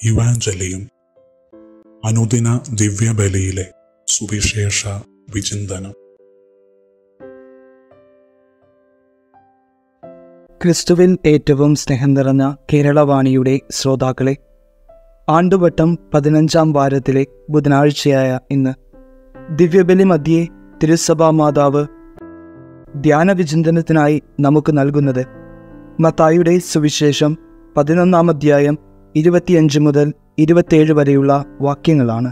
ഇവാഞ്ചലിയും അനുദിന ദിവ്യബലിയിലെ സുവിശേഷ വിചിന്തനം ക്രിസ്തുവിൽ ഏറ്റവും സ്നേഹം നിറഞ്ഞ കേരളവാണിയുടെ ശ്രോതാക്കളെ ആണ്ടുവട്ടം പതിനഞ്ചാം വാരത്തിലെ ബുധനാഴ്ചയായ ഇന്ന് ദിവ്യബലി മധ്യേ തിരുസഭാ മാതാവ് ധ്യാനവിചിന്തനത്തിനായി നമുക്ക് നൽകുന്നത് മത്തായുടെ സുവിശേഷം പതിനൊന്നാം അധ്യായം ഇരുപത്തിയഞ്ച് മുതൽ ഇരുപത്തിയേഴ് വരെയുള്ള വാക്യങ്ങളാണ്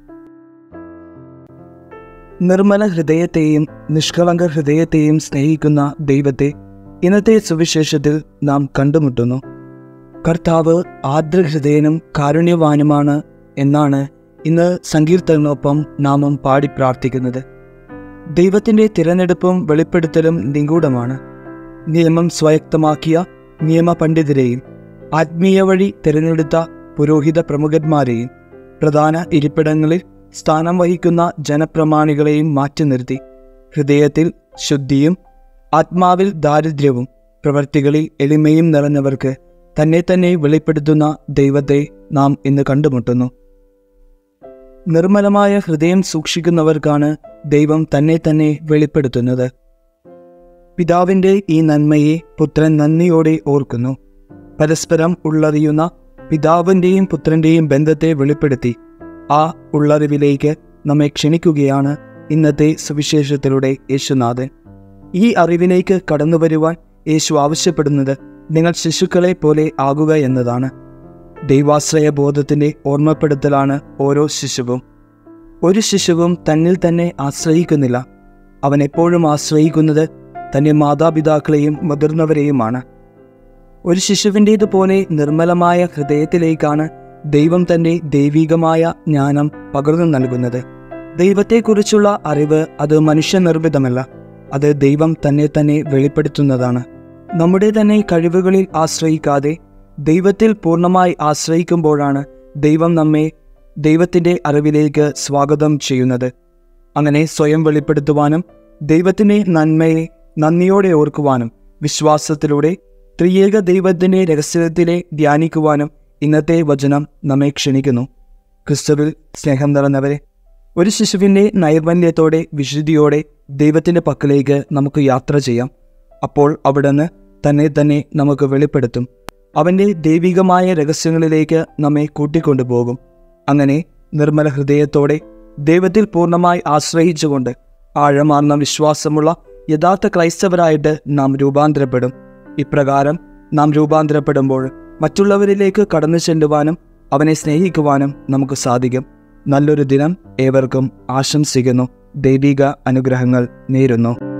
നിർമ്മല ഹൃദയത്തെയും നിഷ്കളങ്ക ഹൃദയത്തെയും സ്നേഹിക്കുന്ന ദൈവത്തെ ഇന്നത്തെ സുവിശേഷത്തിൽ നാം കണ്ടുമുട്ടുന്നു കർത്താവ് ആർദ്രഹൃദയനും കാരുണ്യവാനുമാണ് എന്നാണ് ഇന്ന് സങ്കീർത്തനൊപ്പം നാമം പാടി പ്രാർത്ഥിക്കുന്നത് ദൈവത്തിൻ്റെ തിരഞ്ഞെടുപ്പും വെളിപ്പെടുത്തലും നിഗൂഢമാണ് നിയമം സ്വയക്തമാക്കിയ നിയമപണ്ഡിതരെയും ആത്മീയ വഴി തിരഞ്ഞെടുത്ത പുരോഹിത പ്രമുഖന്മാരെയും പ്രധാന ഇരിപ്പിടങ്ങളിൽ സ്ഥാനം വഹിക്കുന്ന ജനപ്രമാണികളെയും മാറ്റി നിർത്തി ഹൃദയത്തിൽ ശുദ്ധിയും ആത്മാവിൽ ദാരിദ്ര്യവും പ്രവൃത്തികളിൽ എളിമയും നിറഞ്ഞവർക്ക് തന്നെ തന്നെ വെളിപ്പെടുത്തുന്ന ദൈവത്തെ നാം ഇന്ന് കണ്ടുമുട്ടുന്നു നിർമ്മലമായ ഹൃദയം സൂക്ഷിക്കുന്നവർക്കാണ് ദൈവം തന്നെ തന്നെ വെളിപ്പെടുത്തുന്നത് പിതാവിൻ്റെ ഈ നന്മയെ പുത്രൻ നന്ദിയോടെ ഓർക്കുന്നു പരസ്പരം ഉള്ളറിയുന്ന പിതാവിൻ്റെയും പുത്രൻ്റെയും ബന്ധത്തെ വെളിപ്പെടുത്തി ആ ഉള്ളറിവിലേക്ക് നമ്മെ ക്ഷണിക്കുകയാണ് ഇന്നത്തെ സുവിശേഷത്തിലൂടെ യേശുനാഥൻ ഈ അറിവിലേക്ക് കടന്നു വരുവാൻ യേശു ആവശ്യപ്പെടുന്നത് നിങ്ങൾ ശിശുക്കളെ പോലെ ആകുക എന്നതാണ് ദൈവാശ്രയ ബോധത്തിൻ്റെ ഓർമ്മപ്പെടുത്തലാണ് ഓരോ ശിശുവും ഒരു ശിശുവും തന്നിൽ തന്നെ ആശ്രയിക്കുന്നില്ല അവൻ എപ്പോഴും ആശ്രയിക്കുന്നത് തൻ്റെ മാതാപിതാക്കളെയും മുതിർന്നവരെയുമാണ് ഒരു ശിശുവിൻ്റേതുപോലെ നിർമ്മലമായ ഹൃദയത്തിലേക്കാണ് ദൈവം തൻ്റെ ദൈവികമായ ജ്ഞാനം പകർന്നു നൽകുന്നത് ദൈവത്തെക്കുറിച്ചുള്ള അറിവ് അത് മനുഷ്യനിർമ്മിതമല്ല അത് ദൈവം തന്നെ തന്നെ വെളിപ്പെടുത്തുന്നതാണ് നമ്മുടെ തന്നെ കഴിവുകളിൽ ആശ്രയിക്കാതെ ദൈവത്തിൽ പൂർണ്ണമായി ആശ്രയിക്കുമ്പോഴാണ് ദൈവം നമ്മെ ദൈവത്തിൻ്റെ അറിവിലേക്ക് സ്വാഗതം ചെയ്യുന്നത് അങ്ങനെ സ്വയം വെളിപ്പെടുത്തുവാനും ദൈവത്തിൻ്റെ നന്മയെ നന്ദിയോടെ ഓർക്കുവാനും വിശ്വാസത്തിലൂടെ ത്രിയേക ദൈവത്തിൻ്റെ രഹസ്യത്തിലെ ധ്യാനിക്കുവാനും ഇന്നത്തെ വചനം നമ്മെ ക്ഷണിക്കുന്നു ക്രിസ്തുവിൽ സ്നേഹം നിറഞ്ഞവരെ ഒരു ശിശുവിൻ്റെ നൈർമല്യത്തോടെ വിശുദ്ധിയോടെ ദൈവത്തിൻ്റെ പക്കലേക്ക് നമുക്ക് യാത്ര ചെയ്യാം അപ്പോൾ അവിടുന്ന് തന്നെ തന്നെ നമുക്ക് വെളിപ്പെടുത്തും അവൻ്റെ ദൈവികമായ രഹസ്യങ്ങളിലേക്ക് നമ്മെ കൂട്ടിക്കൊണ്ടുപോകും അങ്ങനെ നിർമ്മല ഹൃദയത്തോടെ ദൈവത്തിൽ പൂർണ്ണമായി ആശ്രയിച്ചുകൊണ്ട് ആഴമാർന്ന വിശ്വാസമുള്ള യഥാർത്ഥ ക്രൈസ്തവരായിട്ട് നാം രൂപാന്തരപ്പെടും ഇപ്രകാരം നാം രൂപാന്തരപ്പെടുമ്പോൾ മറ്റുള്ളവരിലേക്ക് കടന്നു ചെല്ലുവാനും അവനെ സ്നേഹിക്കുവാനും നമുക്ക് സാധിക്കും നല്ലൊരു ദിനം ഏവർക്കും ആശംസിക്കുന്നു ദൈവിക അനുഗ്രഹങ്ങൾ നേരുന്നു